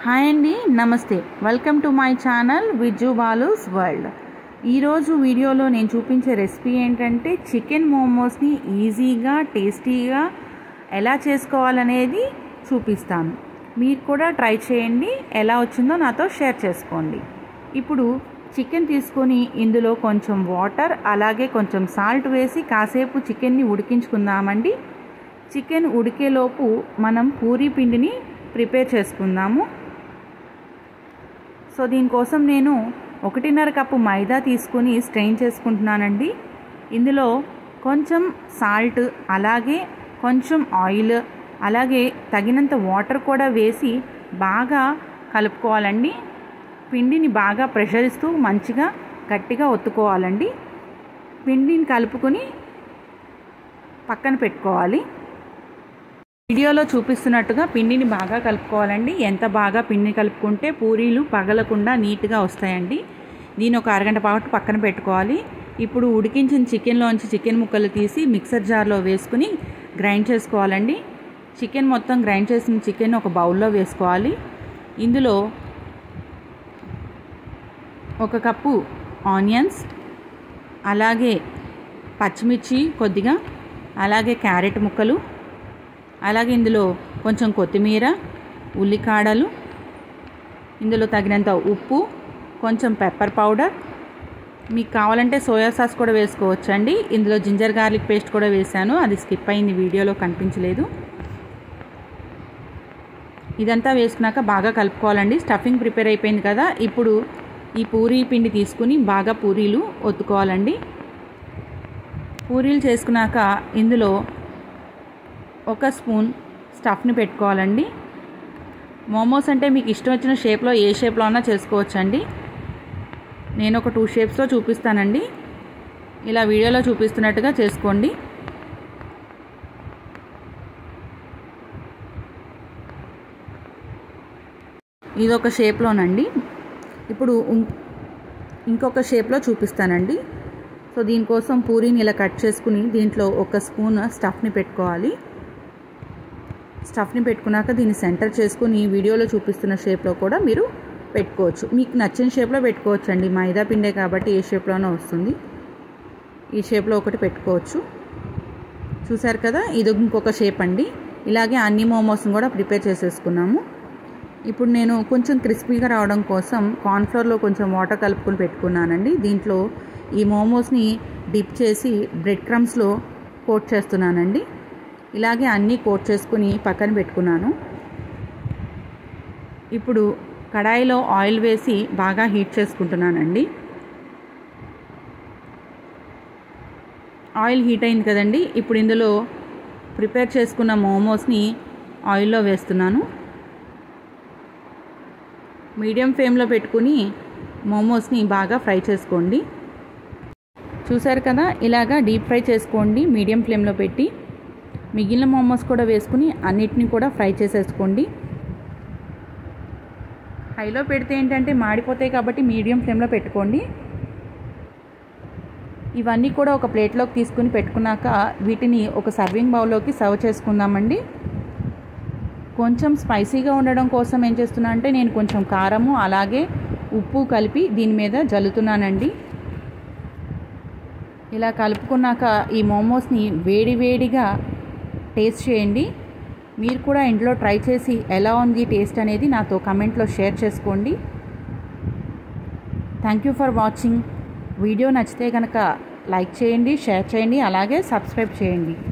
hi అండి నమస్తే welcome to my channel Viju Balu's world ఈరోజు వీడియోలో నేను చూపించే రెసిపీ ఏంటంటే చికెన్ మోమోస్ని ఈజీగా టేస్టీగా ఎలా చేసుకోవాలనేది చూపిస్తాను మీరు కూడా ట్రై చేయండి ఎలా వచ్చిందో నాతో షేర్ చేసుకోండి ఇప్పుడు చికెన్ తీసుకొని ఇందులో కొంచెం వాటర్ అలాగే కొంచెం సాల్ట్ వేసి కాసేపు చికెన్ని ఉడికించుకుందామండి చికెన్ ఉడికేలోపు మనం పూరీ పిండిని ప్రిపేర్ చేసుకుందాము సో దీనికోసం నేను ఒకటిన్నర కప్పు మైదా తీసుకుని స్ట్రెయిన్ చేసుకుంటున్నానండి ఇందులో కొంచెం సాల్ట్ అలాగే కొంచెం ఆయిల్ అలాగే తగినంత వాటర్ కూడా వేసి బాగా కలుపుకోవాలండి పిండిని బాగా ప్రెషర్ ఇస్తూ మంచిగా గట్టిగా ఒత్తుకోవాలండి పిండిని కలుపుకొని పక్కన పెట్టుకోవాలి వీడియోలో చూపిస్తున్నట్టుగా పిండిని బాగా కలుపుకోవాలండి ఎంత బాగా పిండిని కలుపుకుంటే పూరీలు పగలకుండా నీట్గా వస్తాయండి దీని ఒక అరగంట పాటు పక్కన పెట్టుకోవాలి ఇప్పుడు ఉడికించిన చికెన్లోంచి చికెన్ ముక్కలు తీసి మిక్సర్ జార్లో వేసుకుని గ్రైండ్ చేసుకోవాలండి చికెన్ మొత్తం గ్రైండ్ చేసిన చికెన్ ఒక బౌల్లో వేసుకోవాలి ఇందులో ఒక కప్పు ఆనియన్స్ అలాగే పచ్చిమిర్చి కొద్దిగా అలాగే క్యారెట్ ముక్కలు అలాగే ఇందులో కొంచెం కొత్తిమీర ఉల్లికాడలు ఇందులో తగినంత ఉప్పు కొంచెం పెప్పర్ పౌడర్ మీకు కావాలంటే సోయా సాస్ కూడా వేసుకోవచ్చండి ఇందులో జింజర్ గార్లిక్ పేస్ట్ కూడా వేశాను అది స్కిప్ అయింది వీడియోలో కనిపించలేదు ఇదంతా వేసుకున్నాక బాగా కలుపుకోవాలండి స్టఫింగ్ ప్రిపేర్ అయిపోయింది కదా ఇప్పుడు ఈ పూరీ పిండి తీసుకుని బాగా పూరీలు ఒత్తుకోవాలండి పూరీలు చేసుకున్నాక ఇందులో ఒక స్పూన్ స్టఫ్ని పెట్టుకోవాలండి మోమోస్ అంటే మీకు ఇష్టం వచ్చిన షేప్లో ఏ షేప్లో అయినా చేసుకోవచ్చండి నేను ఒక టూ షేప్స్లో చూపిస్తానండి ఇలా వీడియోలో చూపిస్తున్నట్టుగా చేసుకోండి ఇది ఒక షేప్లోనండి ఇప్పుడు ఇంకొక షేప్లో చూపిస్తానండి సో దీనికోసం పూరీని ఇలా కట్ చేసుకుని దీంట్లో ఒక స్పూన్ స్టఫ్ని పెట్టుకోవాలి స్టఫ్ని పెట్టుకున్నాక దీన్ని సెంటర్ చేసుకుని వీడియోలో చూపిస్తున్న షేప్లో కూడా మీరు పెట్టుకోవచ్చు మీకు నచ్చిన షేప్లో పెట్టుకోవచ్చు అండి మైదా పిండే కాబట్టి ఏ షేప్లోనో వస్తుంది ఈ షేప్లో ఒకటి పెట్టుకోవచ్చు చూసారు కదా ఇది ఇంకొక షేప్ అండి ఇలాగే అన్ని మోమోస్ని కూడా ప్రిపేర్ చేసేసుకున్నాము ఇప్పుడు నేను కొంచెం క్రిస్పీగా రావడం కోసం కార్న్ఫ్లోర్లో కొంచెం వాటర్ కలుపుకొని పెట్టుకున్నానండి దీంట్లో ఈ మోమోస్ని డిప్ చేసి బ్రెడ్ క్రమ్స్లో కోట్ చేస్తున్నానండి ఇలాగే అన్నీ కోట్ చేసుకుని పక్కన పెట్టుకున్నాను ఇప్పుడు కడాయిలో ఆయిల్ వేసి బాగా హీట్ చేసుకుంటున్నానండి ఆయిల్ హీట్ అయింది కదండి ఇప్పుడు ఇందులో ప్రిపేర్ చేసుకున్న మోమోస్ని ఆయిల్లో వేస్తున్నాను మీడియం ఫ్లేమ్లో పెట్టుకుని మోమోస్ని బాగా ఫ్రై చేసుకోండి చూసారు కదా ఇలాగా డీప్ ఫ్రై చేసుకోండి మీడియం ఫ్లేమ్లో పెట్టి మిగిలిన మోమోస్ కూడా వేసుకుని అన్నిటిని కూడా ఫ్రై చేసేసుకోండి హైలో పెడితే ఏంటంటే మాడిపోతాయి కాబట్టి మీడియం ఫ్లేమ్లో పెట్టుకోండి ఇవన్నీ కూడా ఒక ప్లేట్లోకి తీసుకుని పెట్టుకున్నాక వీటిని ఒక సర్వింగ్ బౌల్లోకి సర్వ్ చేసుకుందామండి కొంచెం స్పైసీగా ఉండడం కోసం ఏం చేస్తున్నా అంటే నేను కొంచెం కారము అలాగే ఉప్పు కలిపి దీని మీద జల్లుతున్నానండి ఇలా కలుపుకున్నాక ఈ మోమోస్ని వేడి వేడిగా టేస్ట్ చేయండి మీరు కూడా ఇంట్లో ట్రై చేసి ఎలా ఉంది టేస్ట్ అనేది నాతో కమెంట్లో షేర్ చేసుకోండి thank you for watching video నచ్చితే కనుక లైక్ చేయండి షేర్ చేయండి అలాగే సబ్స్క్రైబ్ చేయండి